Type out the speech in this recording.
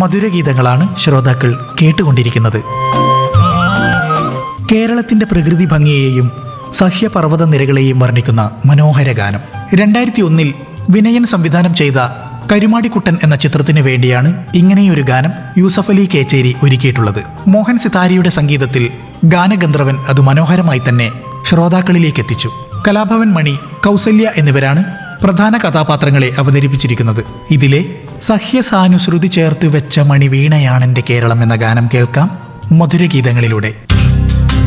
മധുരഗീതങ്ങളാണ് ശ്രോതാക്കൾ കേട്ടുകൊണ്ടിരിക്കുന്നത് കേരളത്തിന്റെ പ്രകൃതി ഭംഗിയെയും സഹ്യപർവ്വത നിരകളെയും വർണ്ണിക്കുന്ന മനോഹര ഗാനം രണ്ടായിരത്തി ഒന്നിൽ വിനയൻ സംവിധാനം ചെയ്ത കരുമാടിക്കുട്ടൻ എന്ന ചിത്രത്തിന് വേണ്ടിയാണ് ഇങ്ങനെയൊരു ഗാനം യൂസഫ് അലി കേച്ചേരി ഒരുക്കിയിട്ടുള്ളത് മോഹൻ സിതാരിയുടെ സംഗീതത്തിൽ ഗാനഗന്ധർവൻ അത് മനോഹരമായി തന്നെ ശ്രോതാക്കളിലേക്ക് എത്തിച്ചു കലാഭവൻ മണി കൗസല്യ എന്നിവരാണ് പ്രധാന കഥാപാത്രങ്ങളെ അവതരിപ്പിച്ചിരിക്കുന്നത് ഇതിലെ സഹ്യസാനുശ്രുതി ചേർത്ത് വെച്ച മണിവീണയാണെന്റെ കേരളം എന്ന ഗാനം കേൾക്കാം മധുരഗീതങ്ങളിലൂടെ